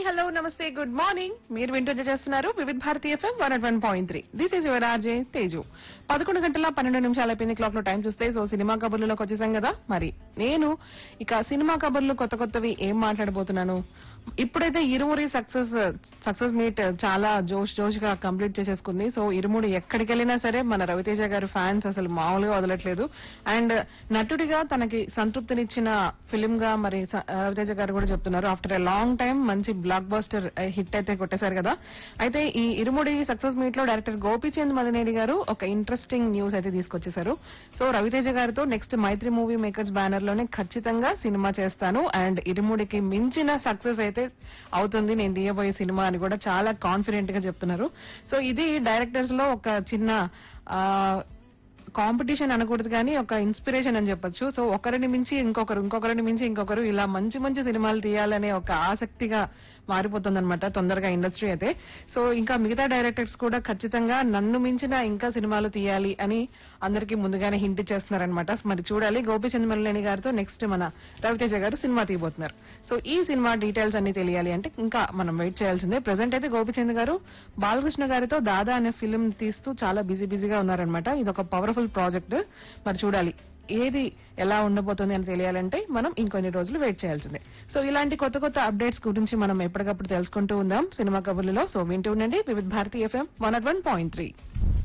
hello నమస్తే good morning మీరు వింటూ చేస్తున్నారు Vividh Bharati FM one at one point three this is your RJ Teju పదకొండు గంటల పన్నెండు నిమిషాలు అయిపోయింది క్లాక్ లో టైం చూస్తే సో సినిమా కబుర్లలోకి వచ్చేసాం కదా మరి నేను ఇక సినిమా కబుర్లు కొత్త కొత్తవి ఏం మాట్లాడబోతున్నాను ఇప్పుడైతే ఇరుమురి సక్సెస్ సక్సెస్ మీట్ చాలా జోష్ జోష్ గా కంప్లీట్ చేసేసుకుంది సో ఇరుముడి ఎక్కడికి వెళ్ళినా సరే మన రవితేజ గారి ఫ్యాన్స్ అసలు మామూలుగా వదలట్లేదు అండ్ నటుడిగా తనకి సంతృప్తినిచ్చిన ఫిలిం గా మరి స- రవితేజ గారు కూడా చెప్తున్నారు ఆఫ్టర్ ఎ లాంగ్ టైం మంచి బ్లాక్ బస్టర్ హిట్ అయితే కొట్టేశారు కదా అయితే ఈ ఇరుముడి సక్సెస్ మీట్ లో డైరెక్టర్ గోపీచంద్ మలినేని గారు ఒక ఇంట్రెస్టింగ్ న్యూస్ అయితే తీసుకొచ్చేశారు సో రవితేజ గారితో next Mythri movie makers banner లోనే ఖచ్చితంగా సినిమా చేస్తాను అండ్ ఇరుముడికి మించిన సక్సెస్ అయితే అవుతుంది నేను తీయబోయే సినిమా అని కూడా చాలా కాన్ఫిడెంట్ గా చెప్తున్నారు సో ఇది డైరెక్టర్స్ లో ఒక చిన్న ఆ కాంపిటీషన్ అనకూడదు కానీ ఒక ఇన్స్పిరేషన్ అని చెప్పొచ్చు సో ఒకరిని మించి ఇంకొకరు ఇంకొకరిని మించి ఇంకొకరు ఇలా మంచి మంచి సినిమాలు తీయాలనే ఒక ఆసక్తిగా మారిపోతుందన్నమాట తొందరగా ఇండస్ట్రీ అయితే సో ఇంకా మిగతా డైరెక్టర్స్ కూడా ఖచ్చితంగా నన్ను మించిన ఇంకా సినిమాలు తీయాలి అని అందరికీ ముందుగానే హింట్ చేస్తున్నారనమాట మరి చూడాలి గోపిచంద్ మల్లేని గారితో నెక్స్ట్ మన రవితేజ గారు సినిమా తీయబోతున్నారు సో ఈ సినిమా డీటెయిల్స్ అన్ని తెలియాలి అంటే ఇంకా మనం వెయిట్ చేయాల్సిందే ప్రెసెంట్ అయితే గోపిచంద్ గారు బాలకృష్ణ గారితో దాదా అనే ఫిలిం తీస్తూ చాలా బిజీ బిజీగా ఉన్నారనమాట ఇది ఒక పవర్ఫుల్ ప్రాజెక్ట్ మరి చూడాలి ఏది ఎలా ఉండబోతుంది అని తెలియాలంటే మనం ఇంకొన్ని రోజులు వెయిట్ చేయాల్సిందే సో ఇలాంటి కొత్త కొత్త అప్డేట్స్ గురించి మనం ఎప్పటికప్పుడు తెలుసుకుంటూ ఉందాం సినిమా కబుర్లలో సో వింటూ ఉండండి Vividha Bharati FM one at one point three